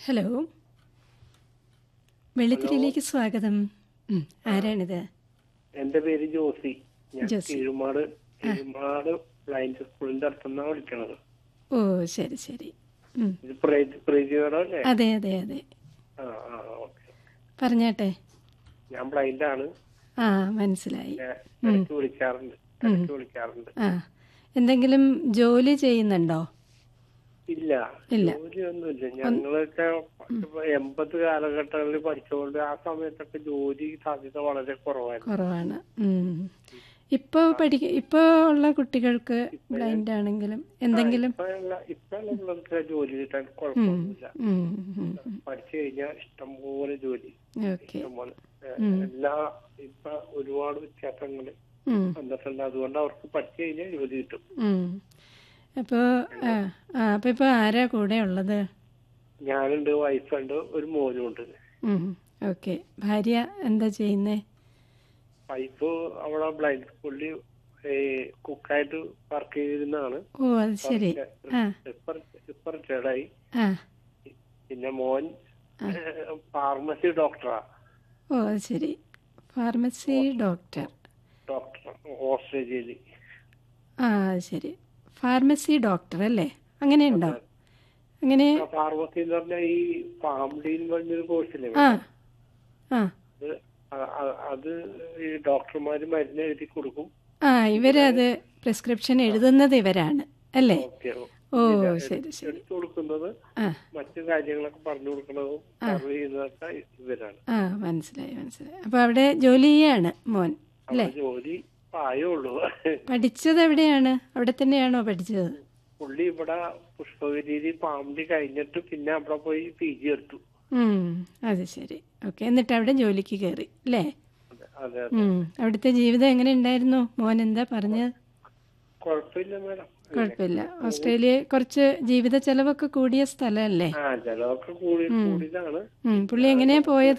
Hello വെള്ളിത്തിരിയിലേക്ക് സ്വാഗതം ഉം, ആരാണിത് എന്റെ പേര് ജോസി ഞാൻ ജോസി. കീഴുമാട് കീഴുമാട് ബ്ലൈൻഡ് സ്കൂളിന്റെ അടുത്തുനിന്നാണ് വിളിക്കണത് ഓ ശരി ശരി ഉം, ഇത് പ്രീതിയോടെ അല്ലേ അതെ അതെ അതെ ആ ആ ഓക്കെ പറഞ്ഞാട്ടെ ഞാൻ ബ്ലൈൻഡ് ആണ് ആ മനസ്സിലായി ഞാൻ ഇടയ്ക്ക് വിളിക്കാറുണ്ട് ഇടയ്ക്ക് വിളിക്കാറുണ്ട് ആ എന്തെങ്കിലും ജോലി ചെയ്യുന്നുണ്ടോ ഇല്ല ഇല്ല. ജോലിയൊന്നുമില്ല ഞങ്ങളൊക്കെ ഇപ്പൊ എൺപത് കാലഘട്ടങ്ങളിൽ പഠിച്ചുകൊണ്ട് ആ സമയത്തൊക്കെ ജോലി സാധ്യത വളരെ കുറവായിരുന്നു കുറവാണ് ഉം. ഇപ്പോൾ പഠിക്ക ഇപ്പോൾ ഉള്ള കുട്ടികൾക്ക് ബ്ലൈൻഡ് ആണെങ്കിലും എന്തെങ്കിലും ഇപ്പൊ ഉള്ള- ഇപ്പൊ ഉള്ള പിള്ളേർക്ക് ജോലി കിട്ടാൻ കുഴപ്പമൊന്നുമില്ല ഉം, ഉം, ഉം. പഠിച്ചു കഴിഞ്ഞാൽ ഇഷ്ടംപോലെ ജോലി ഓക്കെ ഇഷ്ടംപോലെ ഏഹ്, എല്ലാ ഇപ്പൊ ഒരുപാട് വ്യത്യാസങ്ങള് ഉം, വന്നിട്ടുണ്ട് അതുകൊണ്ട് അവർക്ക് പഠിച്ചു കഴിഞ്ഞാൽ ജോലി കിട്ടും ഉം. അപ്പോൾ ആ ആ അപ്പോൾ ഇപ്പോൾ ആരാ കൂടെ ഉള്ളത് ഞാനുണ്ട് വൈഫുണ്ട് ഒരു മോനും ഉണ്ട് ഉം, ഓക്കെ ഭാര്യ എന്താ ചെയ്യുന്നേ വൈഫ് അവിടെ ബ്ലൈൻഡ് സ്കൂളിൽ കുക്കായിട്ട് വർക്ക് ചെയ്തിരുന്നതാണ് ഓ അത് ശരി ആ ഇപ്പൊ ഇപ്പൊ റിട്ടയർഡായി ആ പിന്നെ മോൻ ഫാർമസി ഡോക്ടറാ ഓ അത് ശരി ഫാർമസി ഡോക്ടർ ഡോക്ടർ ഓസ്ട്രേലിയയിൽ ആ അത് ശരി ഫാർമസി ഡോക്ടർ അല്ലേ അങ്ങനെയുണ്ടോ അങ്ങനെ ഫാർമസി എന്ന് പറഞ്ഞാൽ ഈ ഫാംഡിൻ പറഞ്ഞൊരു കോഴ്സില്ലേ ആ ആ അത് അ- അ- അത് ഈ ഡോക്ടർമാര് മരുന്ന് എഴുതി കൊടുക്കും ആ ഇവരത് പ്രിസ്ക്രിപ്ഷൻ എഴുതുന്നത് ഇവരാണ് അല്ലേ ഓക്കെ ഓ ശരി ശരി എടുത്തു കൊടുക്കുന്നത് ആ മറ്റു കാര്യങ്ങളൊക്കെ പറഞ്ഞു കൊടുക്കുന്നതും സർവ് ചെയ്യുന്നതൊക്കെ ഇവരാണ് ആ മനസ്സിലായി മനസ്സിലായി അപ്പോൾ അവിടെ ജോലി ചെയ്യാണ് മോൻ അവിടെ ജോലി പ്രായമുള്ളൂ പഠിച്ചത് എവിടെയാണ് അവിടെ തന്നെയാണോ പഠിച്ചത് പുള്ളി ഇവിടെ പുഷ്പഗിരി പാമ്പി കഴിഞ്ഞിട്ട് പിന്നെ അവിടെ പോയി പി ജി എടുത്തു ഉം, അത് ശരി ഓക്കെ എന്നിട്ട് അവിടെ ജോലിക്ക് കയറി അല്ലേ അതെ അതെ ഉം, അവിടുത്തെ ജീവിതം എങ്ങനെ ഉണ്ടായിരുന്നു മോൻ എന്താ പറഞ്ഞത് കുഴപ്പമില്ല മേഡം കുഴപ്പമില്ല ഓസ്ട്രേലിയ കുറച്ച് ജീവിത ചെലവൊക്കെ കൂടിയ സ്ഥലമല്ലേ ആ ചിലവൊക്കെ കൂടി കൂടിയതാണ് ഉം, പുള്ളി എങ്ങനെയാ പോയത്